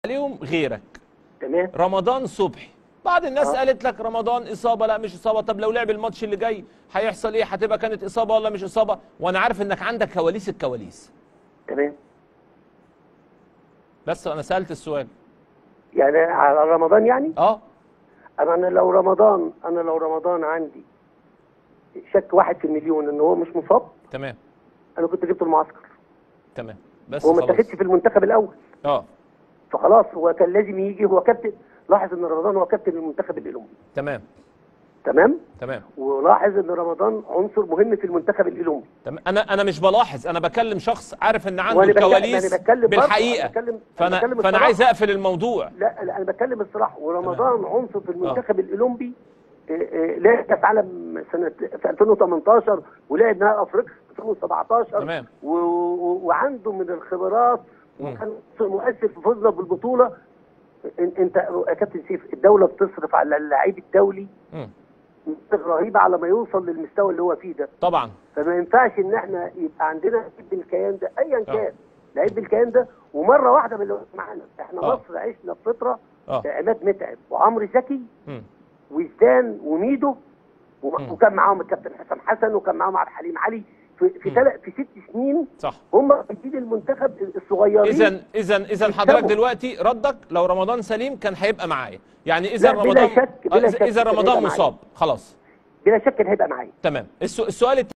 عليهم غيرك تمام رمضان صبحي بعض الناس آه. قالت لك رمضان اصابه لا مش اصابه طب لو لعب الماتش اللي جاي هيحصل ايه هتبقى كانت اصابه ولا مش اصابه وانا عارف انك عندك كواليس الكواليس تمام بس انا سالت السؤال يعني على رمضان يعني اه انا أنا لو رمضان انا لو رمضان عندي شك واحد في المليون ان هو مش مصاب تمام انا كنت جبته المعسكر تمام بس هو ما خلاص اتاخدش في المنتخب الاول اه فخلاص هو كان لازم يجي هو كابتن لاحظ ان رمضان هو كابتن المنتخب الاولمبي تمام تمام تمام ولاحظ ان رمضان عنصر مهم في المنتخب الاولمبي تمام انا انا مش بلاحظ انا بكلم شخص عارف ان عنده وأنا بتكلم- كواليس أنا بتكلم برضه، بالحقيقه أنا بتكلم- أنا فانا بتكلم فانا الصراحة. عايز اقفل الموضوع لا لا انا بتكلم الصراحه ورمضان عنصر في المنتخب الاولمبي آه، آه، لعب كاس عالم سنه في 2018 ولعب نهائي افريقيا في 2017 تمام. و- و- وعنده من الخبرات مم. وكان مؤثر في فوزنا بالبطوله إن- انت يا كابتن سيف الدوله بتصرف على اللعيب الدولي مم. مبالغ رهيبه على ما يوصل للمستوى اللي هو فيه ده طبعا فما ينفعش ان احنا يبقى عندنا لعيب بالكيان ده ايا آه. كان لعيب بالكيان ده ومره واحده من اللي واقف معانا احنا آه. مصر عشنا في فتره اه عماد متعب وعمرو زكي مم. وزدان وميدو وم- مم. وكان معاهم الكابتن حسن حسن وكان معاهم عبد الحليم علي في في, مم. تل... في ست سنين صح هم جديد المنتخب الصغيرين اذا اذا اذا حضرتك يكسبوا. دلوقتي ردك لو رمضان سليم كان هيبقى معايا يعني اذا لا، بلا رمضان شك- بلا آه، إذا- شك اذا كان رمضان هيبقى معايا. مصاب خلاص بلا شك إن هيبقى معايا تمام السو- السؤال التاني